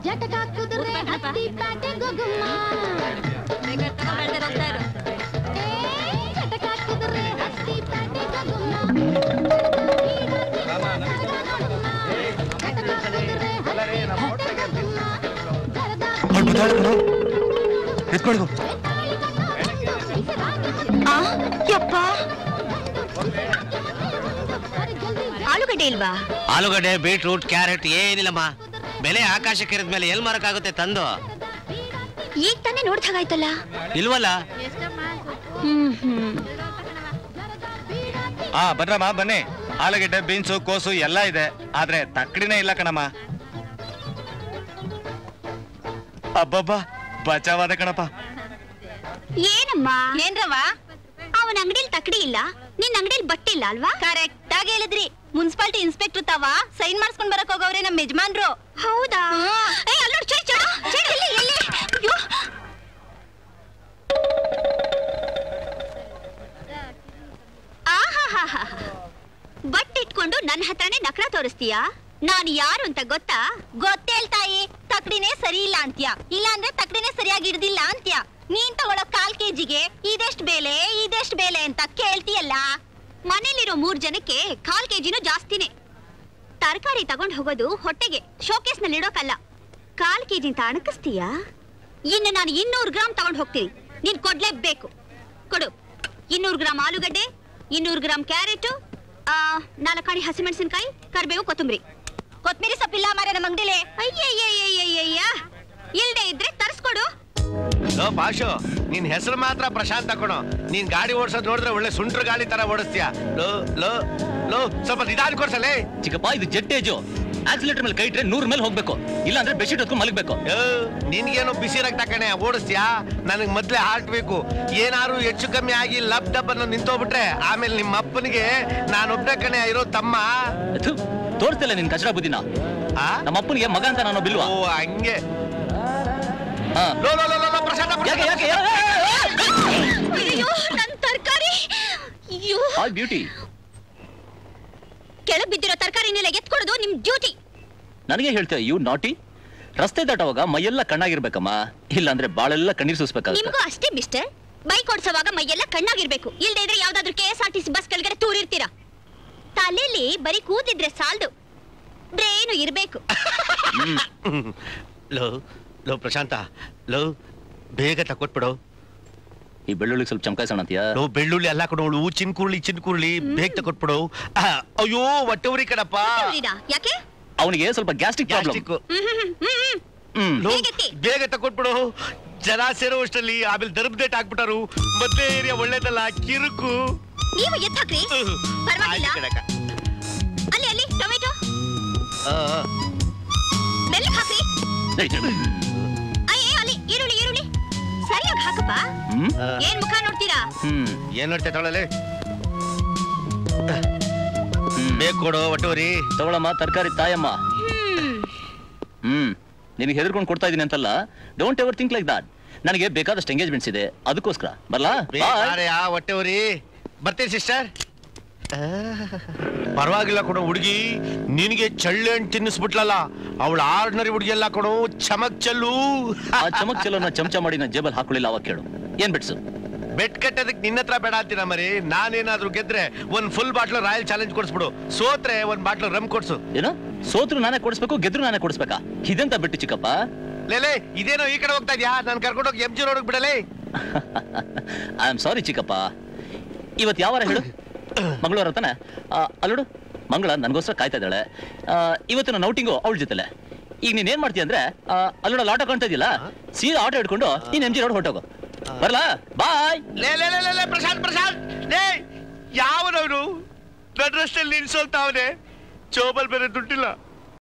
ಜಟಕ ಕುದುರೆ ಹತ್ತಿ ಪ್ಯಾಟೆ ಗೊಗುಮ್ಮ ಏ, ಜಟಕ ಕುದುರೆ ಹತ್ತಿ ಪ್ಯಾಟೆ ಗೊಗುಮ್ಮ ಅವ್ಳು ಬರ್ತಾಳೆ ಕಣೋ. ಎತ್ಕೊಳ್ಗು ಆ, ಯಪ್ಪ ಆಲೂಗಡ್ಡೆ ಇಲ್ವಾ ಆಲೂಗಡ್ಡೆ ಬೀಟ್ರೂಟ್ ಕ್ಯಾರೆಟ್ ಏನಿಲ್ಲಮ್ಮ ಬೆಲೆ ಆಕಾಶಕ್ಕೆ ಮೇಲೆ ಎಲ್ ಮಾರಕ್ಕಾಗುತ್ತೆ ತಂದು ಈಗ ತಾನೇ ನೋಡ್ದಾಗಾಯ್ತಲ್ಲ ಇಲ್ವಲ್ಲ ಹ್ಮ್ ಹ್ಮ್ ಆ ಬನ್ರಮ್ಮ ಬನ್ನಿ ಆಲೂಗೆಡ್ಡೆ ಬೀನ್ಸು ಕೋಸು ಎಲ್ಲ ಇದೆ ಆದ್ರೆ ತಕ್ಕಡಿನೇ ಇಲ್ಲ ಕಣಮ್ಮ ಅಬ್ಬಬ್ಬಾ ಬಚಾವಾದ ಕಣಪ್ಪ ಏನಮ್ಮ ಏನ್ರವ ಅವನ ಅಂಗಡಿಲಿ ತಕಡಿ ಇಲ್ಲ ನಿನ್ ಅಂಗಡಿಲಿ ಬಟ್ಟೆ ಇಲ್ಲ ಅಲ್ವಾ ಕರೆಕ್ಟ್ ಆಗಿ ಹೇಳಿದ್ರಿ ಮುನ್ಸಿಪಾಲಿಟಿ ಇನ್ಸ್ಪೆಕ್ಟರ್ ತವ ಸೈನ್ ಮಾಡ್ಸ್ಕೊಂಡ್ ಬರಕ್ ಹೋಗವ್ರೆ ನಮ್ ಯಜಮಾನ್ರು ಹೌದಾ ಏ ಅಲ್ಲೋಡ್ ಚೇ ಚೇ ಚೇ ಎಲ್ಲಿ ಎಲ್ಲಿ ಅಯ್ಯೋ. ಆಹಾಹಾಹಾ. ಬಟ್ ಇಟ್ಕೊಂಡು ನನ್ನ ಹತ್ರನೇ ನಕ್ರ ತೋರಿಸ್ತೀಯಾ ನಾನು ಯಾರು ಅಂತ ಗೊತ್ತಾ ಗೊತ್ತೇಳ್ ತಾಯಿ ತಕಡಿನೇ ಸರಿ ಇಲ್ಲ ಅಂತ್ಯ ಇಲ್ಲ ಅಂದ್ರೆ ತಕಡಿನೇ ಸರಿಯಾಗಿ ಹಿಡ್ದಿಲ್ಲ ಅಂತ್ಯ ನೀನ್ ತಗೊಳ್ಳೋ ಕಾಲ್ ಕೆಜಿಗೆ ಇದೆಷ್ಟ್ ಬೆಲೆ ಇದೆಷ್ಟ್ ಬೆಲೆ ಅಂತ ಕೇಳ್ತೀಯಲ್ಲ ಮನೇಲಿರೋ ಮೂರ್ ಜನಕ್ಕೆ ಕಾಲ್ ಕೆಜಿನೂ ಜಾಸ್ತಿನೇ ತರಕಾರಿ ತಗೊಂಡ್ ಹೋಗೋದು ಹೊಟ್ಟೆಗೆ ಶೋಕೇಸ್ ನಲ್ಲಿ ಇಡೋಕಲ್ಲ ಕಾಲ್ ಕೆಜಿ ಅಂತ ಅಣಕಿಸ್ತೀಯಾ ಇನ್ನು ನಾನು ಇನ್ನೂರು ಗ್ರಾಮ್ ತಗೊಂಡ್ ಹೋಗ್ತೀನಿ ನೀನ್ ಕೊಡ್ಲೇಬೇಕು ಕೊಡು ಇನ್ನೂರು ಗ್ರಾಮ್ ಆಲೂಗಡ್ಡೆ ಇನ್ನೂರು ಗ್ರಾಮ್ ಕ್ಯಾರೆಟ್ ನಾಲ್ಕಾಣಿ ಹಸಿಮೆಣಸಿನಕಾಯಿ ಕರಿಬೇವು ಕೊತ್ತಂಬರಿ ಕೊತ್ತಂಬರಿ ಸೊಪ್ಪಿಲ್ಲ ಮಾರ ನಮ್ಮ ಅಂಗಡಿಲೆ ಅಯ್ಯಯ್ಯಯ್ಯಯ್ಯಯ್ಯ ಇಲ್ದೇ ಇದ್ರೆ ತರಿಸ್ಕೊಡು ಲೋ ಪಾಶು ನಿನ್ ಹೆಸರು ಮಾತ್ರ ಪ್ರಶಾಂತ್ ಹಾಕೋಣ ನೀನ್ ಗಾಡಿ ಓಡಿಸೋದ್ ನೋಡಿದ್ರೆ ಒಳ್ಳೆ ಸುಂಟ್ರ ಗಾಡಿ ತರ ಓಡಿಸ್ತೀಯ ಲೋ ಲೋ ಲೋ ಸ್ವಲ್ಪ ನಿಧಾನ ಕೊಡ್ಸಲೇ ಚಿಕ್ಕಪ್ಪ ಇದು ಜೆಟ್ಟೇಜು ಆಕ್ಸಿಲೇಟರ್ ಮೇಲೆ ಕೈ ಇಟ್ರೆ ನೂರ್ ಮೇಲೆ ಹೋಗ್ಬೇಕು ಇಲ್ಲ ಅಂದ್ರೆ ಬೆಡ್ಶೀಟ್ ಹೊತ್ಕೊಂಡು ಮಲಗಬೇಕು ಯೋ, ನಿನ್ಗೇನೋ ಬಿಸಿ ರಕ್ತ ಕಣೆ ಓಡಿಸ್ತೀಯಾ ನನಗ್ ಮೊದ್ಲೇ ಹಾರ್ಟ್ ಬೇಕು ಏನಾರು ಹೆಚ್ಚು ಕಮ್ಮಿ ಆಗಿ ಲಬ್ ಡಬ್ ಅನ್ನೋ ನಿಂತೋಗ್ಬಿಟ್ರೆ ಆಮೇಲೆ ನಿಮ್ಮ ಅಪ್ಪನಿಗೆ ನಾನೊಬ್ನೇ ಕಣೆ ಇರೋ ತಮ್ಮ ತೋರಿಸ್ತಿಲ್ಲ ನಿನ್ ಕಚಡ ಬುದ್ಧಿನ ಆ? ನಮ್ಮ ಅಪ್ಪನಿಗೆ ಮಗ ಅಂತ ನಾನು ಬಿಲ್ವಾ ಓ ಹಂಗೆ ಹಾ. ಲೋ ಲೋ ಲೋ ಲೋ, ಲೋ ಪ್ರಶಾಂತ ಯಾಕೆ ಪ್ರಶಾಂತ, ಯಾಕೆ ಪ್ರಶಾಂತ. ಅಯ್ಯೋ ನನ್ ತರಕಾರಿ ಅಯ್ಯೋ ಆ ಬ್ಯೂಟಿ ಕೆಳಗ್ ಬಿದ್ದಿರೋ ತರಕಾರಿನೆಲ್ಲ ಎತ್ಕೊಡೋದು ನಿಮ್ ಡ್ಯೂಟಿ ನನಗೆ ಹೇಳ್ತೇವೆ ಯು ನಾಟಿ ರಸ್ತೆ ದಾಟುವಾಗ ಮೈಯೆಲ್ಲ ಕಣ್ಣಾಗಿರ್ಬೇಕಮ್ಮ ಇಲ್ಲಾಂದ್ರೆ ಬಾಳೆಲ್ಲ ಕಣ್ಣೀರ್ ಸೂಸ್ಬೇಕಾಗುತ್ತೆ ನಿಮ್ಗೂ ಅಷ್ಟೇ ಮಿಸ್ಟರ್ ಬೈಕ್ ಓಡಿಸುವಾಗ ಮೈಯೆಲ್ಲ ಕಣ್ಣಾಗಿರ್ಬೇಕು ಇಲ್ದೇ ಇದ್ರೆ ಯಾವ್ದಾದ್ರು K S R T C bus ಕೆಳಗಡೆ ತೂರಿರ್ತೀರಾ ತಲೆಯಲ್ಲಿ ಬರೀ ಕೂತಿದ್ರೆ ಸಾಲ್ದು ಬ್ರೇನು ಇರ್ಬೇಕು ಲೋ ಲೋ ಪ್ರಶಾಂತ ಲೋ ಬೇಗ ತಕೊಟ್ಬಿಡು ಈ ಬೆಳ್ಳುಳ್ಳಿ ಸ್ವಲ್ಪ ಚಮಕಾಯಿಸೋಣ ಅಂತೀಯಾ ಲೋ ಬೆಳ್ಳುಳ್ಳಿ ಎಲ್ಲ ಕೊಡೋಳು ಚಿನ್ಕುರುಳಿ ಚಿನ್ಕುರುಳಿ ಬೇಗ ತಕೊಟ್ಬಿಡು ಆ, ಅಯ್ಯೋ ಹೊಟ್ಟೆ ಉರಿ ಕಣಪ್ಪ ಇವ್ರಿನಾ? ಯಾಕೆ ಅವನಿಗೆ ಸ್ವಲ್ಪ ಗ್ಯಾಸ್ಟ್ರಿಕ್ ಪ್ರಾಬ್ಲಮ್ ಗ್ಯಾಸ್ಟ್ರಿಕ್ಕು. ಹ್ಮ್ ಹ್ಮ್ ಹ್ಮ್ ಹ್ಮ್ ಹ್ಮ್ ಲೋ, ಹೇಗೆತ್ತಿ? ಬೇಗ ತಕೊಟ್ಬಿಡು ಜನ ಸೇರೋ ಅಷ್ಟರಲ್ಲಿ ಆಮೇಲೆ ದರ್ಬ್ ಡೇಟ್ ಹಾಕ್ಬಿಟ್ಟಾರು ಮದ್ವೆ ಏರಿಯಾ ಒಳ್ಳೇದಲ್ಲ ಕಿರುಕು ನೀವು ಎತ್ತಾಕ್ರಿ ಪರವಾಗಿಲ್ಲ ಆಯ್ತು ಕಣಕ್ಕ. ಅಲ್ಲಿ ಅಲ್ಲಿ ಟೊಮೆಟೊ ಆ, ಆ. ಮೆಲ್ಲಕ್ ಹಾಕ್ರಿ ಅಯ್ಯೇ ಅಲ್ಲಿ ಈರುಳ್ಳಿ ಈರುಳ್ಳಿ ಸರಿಯಾಗಿ ಹಾಕಪ್ಪ ಹ್ಮ್ ಆ. ಏನ್ ಮುಖ ನೋಡ್ತೀರಾ ಹ್ಮ್ ಏನ್ ನೋಡ್ತೆ ತೊಳಲೆ ಹ್ಮ್. ಬೇಗ ಕೊಡು ಒಟ್ಟುವರಿ ತಗೊಳಮ್ಮ ತರಕಾರಿ ತಾಯಮ್ಮ ಹ್ಮ್ ಹ್ಮ್ ನಿನಗೆ ಹೆದರ್ಕೊಂಡು ಕೊಡ್ತಾ ಇದೀನಿ ಅಂತಲ್ಲ don't ever think like that ನನಗೆ ಬೇಕಾದಷ್ಟು ಎಂಗೇಜ್ಮೆಂಟ್ಸ್ ಇದೆ ಅದಕ್ಕೋಸ್ಕರ ಬರ್ಲಾ Bye. ಆ ಹೊಟ್ಟೆ ಉರಿ ಬರ್ತೀನಿ ಸಿಸ್ಟರ್ ಪರವಾಗಿಲ್ಲ ಕೊಡು ಹುಡುಗಿ ನಿನಗೆ ಚಳ್ಳೆ ಹಣ್ಣು ತಿನ್ನಿಸ್ಬಿಟ್ಲಲ್ಲ ಅವಳ ಆರ್ಡಿನರಿ ಹುಡುಗಿ ಎಲ್ಲ ಕೊಡು ಚಮಕ್ ಚಲ್ಲು ಆ ಚಮಕ್ ಚಲೋನ ಚಮಚ ಮಾಡಿ ನಾನು ಜೇಬಲ್ ಹಾಕೊಳ್ಳಿಲ್ಲ ಅವಾಗ ಕೇಳು ಏನ್ ಬಿಡ್ಸು ಬೆಟ್ ಕಟ್ಟೋದಕ್ಕೆ ನಿನ್ನ ಹತ್ರ ಬೇಡ ಅಂತೀನ ಮರಿ ನಾನೇನಾದ್ರೂ ಗೆದ್ರೆ ಒಂದ್ ಫುಲ್ ಬಾಟ್ಲು ರಾಯಲ್ ಚಾಲೆಂಜ್ ಕೊಡಿಸ್ಬಿಡು ಸೋತ್ರೆ ಒಂದ್ ಬಾಟ್ಲು ರಮ್ ಕೊಡ್ಸು ಏನು ಸೋತ್ರು ನಾನೇ ಕೊಡಿಸ್ಬೇಕು ಗೆದ್ರು ನಾನೇ ಕೊಡಿಸ್ಬೇಕಾ ಇದೆಂತ ಬಿಟ್ಟು ಚಿಕ್ಕಪ್ಪ ಲೇಲೇ ಇದೇನೋ ಈ ಕಡೆ ಹೋಗ್ತಾ ಇದ್ಯಾ ನಾನು ಕರ್ಕೊಂಡೋಗಿ ಎಂ ಜಿ ರೋಡ್ ಬಿಡಲೇ ಐ ಆಮ್ ಸಾರಿ ಚಿಕ್ಕಪ್ಪ ಇವತ್ತು ಯಾವ ವಾರ ಹೇಳು ಮಂಗಳವಾರ ತಾನೆ ಆ, ಅಲ್ಲೋಡು ಮಂಗಳ ನನಗೋಸ್ಕರ ಕಾಯ್ತಾ ಇದ್ದಾಳೆ ಆ, ಇವತ್ತು ನಾನು ಔಟಿಂಗು ಅವಳ ಜೊತೆಲೆ ಈಗ ನೀನ್ ಏನ್ ಮಾಡ್ತೀಯ ಅಂದ್ರೆ ಆ, ಅಲ್ಲೋಡ ಆಟೋ ಕಾಣ್ತಾ ಇದೆಯಲ್ಲ ಸೀದಾ ಆಟೋ ಹಿಡ್ಕೊಂಡು ನೀನ್ ಎಂ ಜಿ ರೋಡ್ ಹೊಟ್ಟೋಗು ಬರ್ಲಾ ಬಾಯ್ ಲೇ ಲೇ ಲೇ, ಲೇ ಲೇ ಪ್ರಶಾಂತ್ ಪ್ರಶಾಂತ್ ಲೇ ಯಾವನವನು ನನ್ನ ರಸ್ತೆಯಲ್ಲಿ ನಿಲ್ಸೋಲ್ತಾವನೆ ಚೋಬಲ್ ಬೇರೆ ದುಡ್ಡಿಲ್ಲ